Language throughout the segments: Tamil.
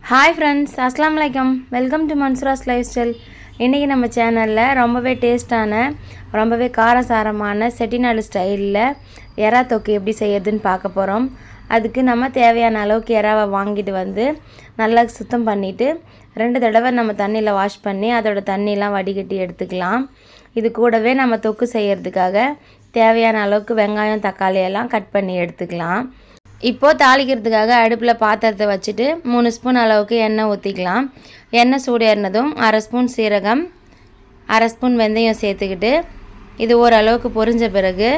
ஹாய் ஃப்ரெண்ட்ஸ் அஸ்லாம் வலைக்கம் welcome to Mansoora's life style இன்றைக்கி நம்ம சேனலில் ரொம்பவே டேஸ்டான ரொம்பவே காரசாரமான செட்டிநாடு ஸ்டைலில் எறா தொக்கு எப்படி செய்யறதுன்னு பார்க்க போகிறோம் அதுக்கு நம்ம தேவையான அளவுக்கு எறாவை வாங்கிட்டு வந்து நல்லா சுத்தம் பண்ணிவிட்டு ரெண்டு தடவை நம்ம தண்ணியில் வாஷ் பண்ணி அதோட தண்ணியெலாம் வடிகட்டி எடுத்துக்கலாம் இது கூடவே நம்ம தொக்கு செய்யறதுக்காக தேவையான அளவுக்கு வெங்காயம் தக்காளி எல்லாம் கட் பண்ணி எடுத்துக்கலாம் இப்போது தாளிக்கிறதுக்காக அடுப்பில் பாத்திரத்தை வச்சுட்டு மூணு ஸ்பூன் அளவுக்கு எண்ணெய் ஊற்றிக்கலாம் எண்ணெய் சூடேறினதும் அரை ஸ்பூன் சீரகம் அரை ஸ்பூன் வெந்தயம் சேர்த்துக்கிட்டு இது ஓரளவுக்கு பொரிஞ்ச பிறகு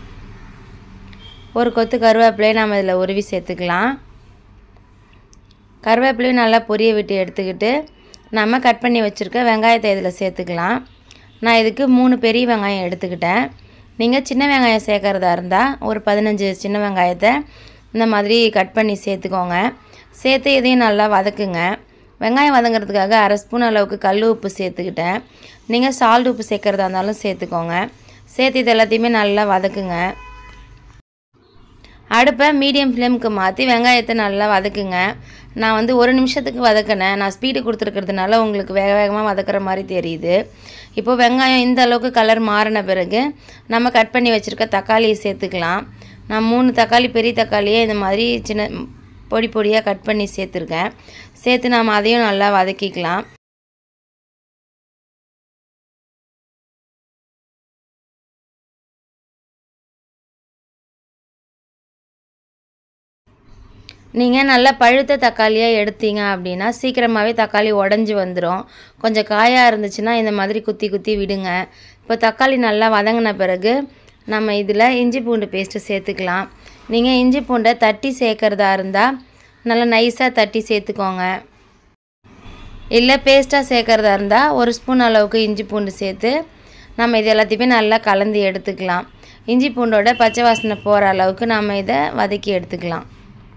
ஒரு கொத்து கருவேப்பிலையை நம்ம இதில் உருவி சேர்த்துக்கலாம் கருவேப்பிலையும் நல்லா பொரிய விட்டு எடுத்துக்கிட்டு நம்ம கட் பண்ணி வச்சுருக்க வெங்காயத்தை இதில் சேர்த்துக்கலாம் நான் இதுக்கு மூணு பெரிய வெங்காயம் எடுத்துக்கிட்டேன் நீங்கள் சின்ன வெங்காயம் சேர்க்குறதா இருந்தால் ஒரு பதினஞ்சு சின்ன வெங்காயத்தை இந்த மாதிரி கட் பண்ணி சேர்த்துக்கோங்க சேர்த்து இதையும் நல்லா வதக்குங்க வெங்காயம் வதங்கிறதுக்காக அரை ஸ்பூன் அளவுக்கு கல் உப்பு சேர்த்துக்கிட்டேன் நீங்கள் சால்ட் உப்பு சேர்க்குறதா இருந்தாலும் சேர்த்துக்கோங்க சேர்த்து இது எல்லாத்தையுமே நல்லா வதக்குங்க அடுப்பை மீடியம் ஃப்ளேமுக்கு மாற்றி வெங்காயத்தை நல்லா வதக்குங்க நான் வந்து ஒரு நிமிஷத்துக்கு வதக்கினேன் நான் ஸ்பீடு கொடுத்துருக்கிறதுனால உங்களுக்கு வேக வேகமாக வதக்குற மாதிரி தெரியுது இப்போது வெங்காயம் இந்த அளவுக்கு கலர் மாறின பிறகு நம்ம கட் பண்ணி வச்சுருக்க தக்காளியை சேர்த்துக்கலாம் நான் மூணு தக்காளி பெரிய தக்காளியே இந்த மாதிரி சின்ன பொடி பொடியாக கட் பண்ணி சேர்த்துருக்கேன் சேர்த்து நாம் அதையும் நல்லா வதக்கிக்கலாம் நீங்கள் நல்லா பழுத்த தக்காளியாக எடுத்தீங்க அப்படின்னா சீக்கிரமாகவே தக்காளி உடஞ்சி வந்துடும் கொஞ்சம் காயாக இருந்துச்சுன்னா இந்த மாதிரி குத்தி குத்தி விடுங்க இப்போ தக்காளி நல்லா வதங்கின பிறகு நம்ம இதில் இஞ்சி பூண்டு பேஸ்ட்டு சேர்த்துக்கலாம் நீங்கள் இஞ்சி பூண்டை தட்டி சேர்க்குறதா இருந்தால் நல்லா நைஸாக தட்டி சேர்த்துக்கோங்க இல்லை பேஸ்ட்டாக சேர்க்குறதா இருந்தால் ஒரு ஸ்பூன் அளவுக்கு இஞ்சி பூண்டு சேர்த்து நம்ம இது எல்லாத்தையுமே நல்லா கலந்து எடுத்துக்கலாம் இஞ்சி பூண்டோட பச்சை வாசனை போகிற அளவுக்கு நம்ம இதை வதக்கி எடுத்துக்கலாம்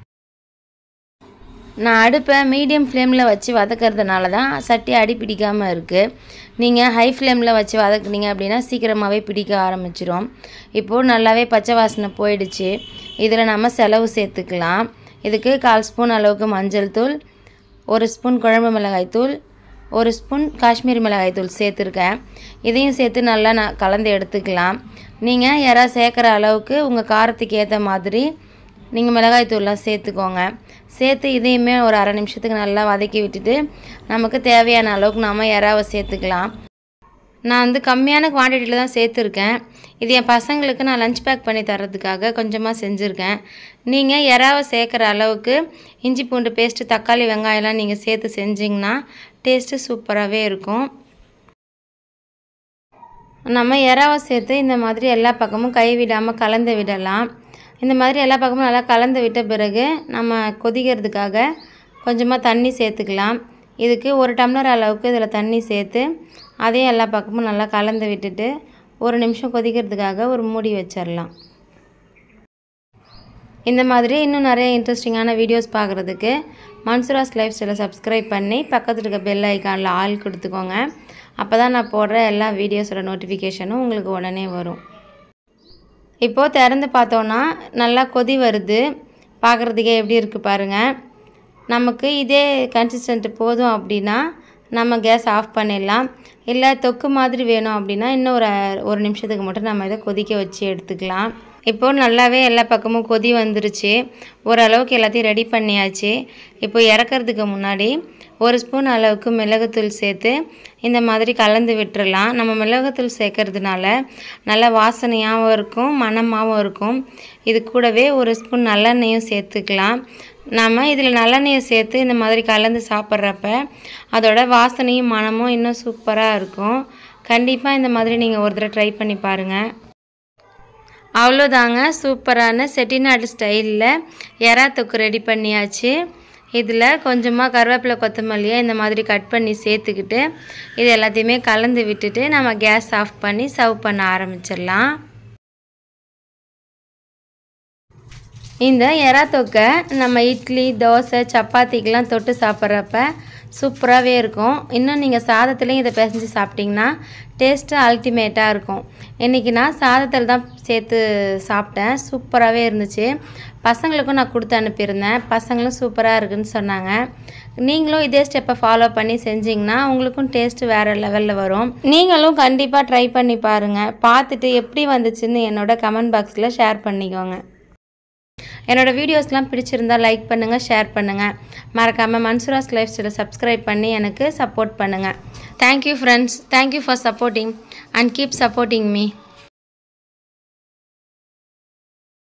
நான் அடுப்பை மீடியம் ஃப்ளேமில் வச்சு வதக்கிறதுனால தான் சட்டி அடி பிடிக்காமல் இருக்குது நீங்கள் ஹை ஃப்ளேமில் வச்சு வதக்குனீங்க அப்படின்னா சீக்கிரமாகவே பிடிக்க ஆரம்பிச்சிரும் இப்போது நல்லாவே பச்சை வாசனை போயிடுச்சு இதில் நம்ம செலவு சேர்த்துக்கலாம் இதுக்கு கால் ஸ்பூன் அளவுக்கு மஞ்சள் தூள் ஒரு ஸ்பூன் குழம்பு மிளகாய் தூள் ஒரு ஸ்பூன் காஷ்மீரி மிளகாய் தூள் சேர்த்துருக்கேன் இதையும் சேர்த்து நல்லா நான் கலந்து எடுத்துக்கலாம் நீங்கள் யாராவது சேர்க்குற அளவுக்கு உங்கள் காரத்துக்கு ஏற்ற மாதிரி நீங்கள் மிளகாய் தூள்லாம் சேர்த்துக்கோங்க சேர்த்து இதையுமே ஒரு அரை நிமிஷத்துக்கு நல்லா வதக்கி விட்டுட்டு நமக்கு தேவையான அளவுக்கு நாம் இறாவை சேர்த்துக்கலாம் நான் வந்து கம்மியான குவான்டிட்டியில் தான் சேர்த்துருக்கேன் இது என் பசங்களுக்கு நான் லஞ்ச் பேக் பண்ணி தரதுக்காக கொஞ்சமாக செஞ்சுருக்கேன் நீங்கள் இறாவை சேர்க்குற அளவுக்கு இஞ்சி பூண்டு பேஸ்ட்டு தக்காளி வெங்காயம்லாம் நீங்கள் சேர்த்து செஞ்சிங்கன்னா டேஸ்ட்டு சூப்பராகவே இருக்கும் நம்ம இறாவை சேர்த்து இந்த மாதிரி எல்லா பக்கமும் கை விடாமல் கலந்து விடலாம் இந்த மாதிரி எல்லா பக்கமும் நல்லா கலந்து விட்ட பிறகு நம்ம கொதிக்கிறதுக்காக கொஞ்சமாக தண்ணி சேர்த்துக்கலாம் இதுக்கு ஒரு டம்ளர் அளவுக்கு இதில் தண்ணி சேர்த்து அதையும் எல்லா பக்கமும் நல்லா கலந்து விட்டுட்டு ஒரு நிமிஷம் கொதிக்கிறதுக்காக ஒரு மூடி வச்சிடலாம் இந்த மாதிரி இன்னும் நிறைய இன்ட்ரெஸ்டிங்கான வீடியோஸ் பார்க்குறதுக்கு மன்சூராஸ் லைஃப் ஸ்டைலை சப்ஸ்கிரைப் பண்ணி பக்கத்தில் இருக்க பெல் ஐக்கானில் ஆள் கொடுத்துக்கோங்க அப்போ தான் நான் போடுற எல்லா வீடியோஸோட நோட்டிஃபிகேஷனும் உங்களுக்கு உடனே வரும் இப்போது திறந்து பார்த்தோன்னா நல்லா கொதி வருது பார்க்குறதுக்கே எப்படி இருக்குது பாருங்கள் நமக்கு இதே கன்சிஸ்டன்ட் போதும் அப்படின்னா நம்ம கேஸ் ஆஃப் பண்ணிடலாம் இல்லை தொக்கு மாதிரி வேணும் அப்படின்னா இன்னும் ஒரு ஒரு நிமிஷத்துக்கு மட்டும் நம்ம இதை கொதிக்க வச்சு எடுத்துக்கலாம் இப்போது நல்லாவே எல்லா பக்கமும் கொதி வந்துருச்சு ஓரளவுக்கு எல்லாத்தையும் ரெடி பண்ணியாச்சு இப்போ இறக்கிறதுக்கு முன்னாடி ஒரு ஸ்பூன் அளவுக்கு மிளகுத்தூள் சேர்த்து இந்த மாதிரி கலந்து விட்டுறலாம் நம்ம மிளகுத்தூள் சேர்க்கறதுனால நல்ல வாசனையாகவும் இருக்கும் மணமாகவும் இருக்கும் இது கூடவே ஒரு ஸ்பூன் நல்லெண்ணெயும் சேர்த்துக்கலாம் நம்ம இதில் நல்லெண்ணெயை சேர்த்து இந்த மாதிரி கலந்து சாப்பிட்றப்ப அதோட வாசனையும் மனமும் இன்னும் சூப்பராக இருக்கும் கண்டிப்பாக இந்த மாதிரி நீங்கள் ஒரு தடவை ட்ரை பண்ணி பாருங்கள் அவ்வளோதாங்க சூப்பரான செட்டிநாடு ஸ்டைலில் எறா தொக்கு ரெடி பண்ணியாச்சு இதில் கொஞ்சமாக கருவேப்பிலை கொத்தமல்லியை இந்த மாதிரி கட் பண்ணி சேர்த்துக்கிட்டு இது எல்லாத்தையுமே கலந்து விட்டுட்டு நம்ம கேஸ் ஆஃப் பண்ணி சர்வ் பண்ண ஆரம்பிச்சிடலாம் இந்த எறா தொக்கை நம்ம இட்லி தோசை சப்பாத்திக்கெலாம் தொட்டு சாப்பிட்றப்ப சூப்பராகவே இருக்கும் இன்னும் நீங்கள் சாதத்துலேயும் இதை பிசைஞ்சு சாப்பிட்டிங்கன்னா டேஸ்ட்டு அல்டிமேட்டாக இருக்கும் இன்றைக்கி நான் சாதத்தில் தான் சேர்த்து சாப்பிட்டேன் சூப்பராகவே இருந்துச்சு பசங்களுக்கும் நான் கொடுத்து அனுப்பியிருந்தேன் பசங்களும் சூப்பராக இருக்குன்னு சொன்னாங்க நீங்களும் இதே ஸ்டெப்பை ஃபாலோ பண்ணி செஞ்சிங்கன்னா உங்களுக்கும் டேஸ்ட்டு வேறு லெவலில் வரும் நீங்களும் கண்டிப்பாக ட்ரை பண்ணி பாருங்கள் பார்த்துட்டு எப்படி வந்துச்சுன்னு என்னோட கமெண்ட் பாக்ஸில் ஷேர் பண்ணிக்கோங்க என்னோடய வீடியோஸ்லாம் பிடிச்சிருந்தா லைக் பண்ணுங்கள் ஷேர் பண்ணுங்கள் மறக்காமல் மன்சூராஸ் லைஃப் ஸ்டைலை சப்ஸ்கிரைப் பண்ணி எனக்கு சப்போர்ட் பண்ணுங்கள் thank you friends thank you for supporting and keep supporting me